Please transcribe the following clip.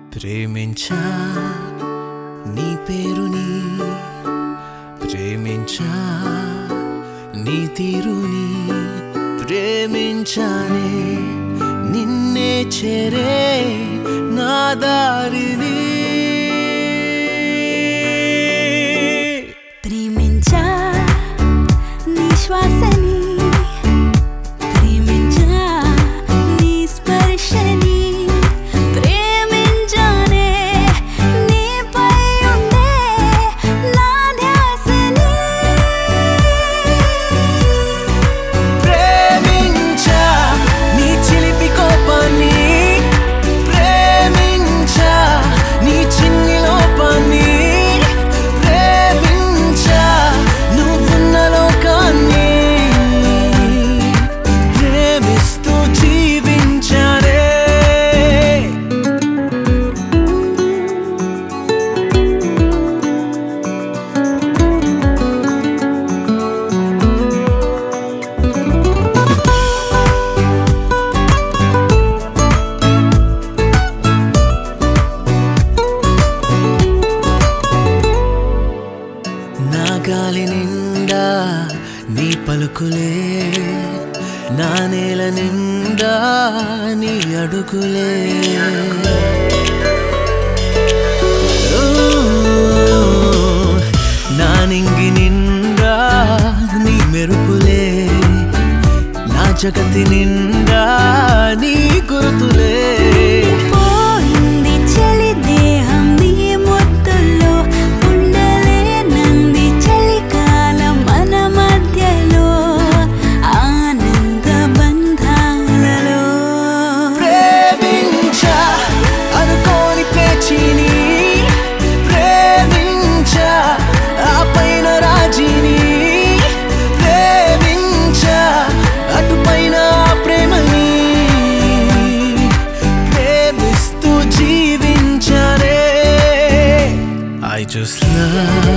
ప్రేమించా నీ పేరుని ప్రేమించా నీ తీరుని ప్రేమించానే నిన్నే చేరే నా దారిని ప్రేమించా నీ శ్వాసని ప్రేమించా నీ స్పర్శని ప్రేమించానే నీపై ఉండే నా ధ్యాసని ప్రేమించా నీ చిలిపి కోపాన్ని ప్రేమించా నీ చిన్ని లోపాన్ని ప్రేమించా నువ్వున్న లోకాన్ని ప్రేమిస్తూ జీవించానే నా గాలి నిండా నీ పలుకులే నా నేల నిండా నీ అడుగులే ఓ, నా నింగి నిండా నీ మెరుపులే నా జగతి నిండా నీ గుర్తులే పోయింది చలి దేహం నీ ముద్దుల్లో ఉండలేనంది చలికాలం మన మధ్యలో ఆనంద బంధాలలో ప్రేమించా అనుకోని పేచిని ప్రేమించా ఆ పైన రాజిని ప్రేమించా అటు పైన ఆ ప్రేమని ప్రేమిస్తూ జీవించారే I just love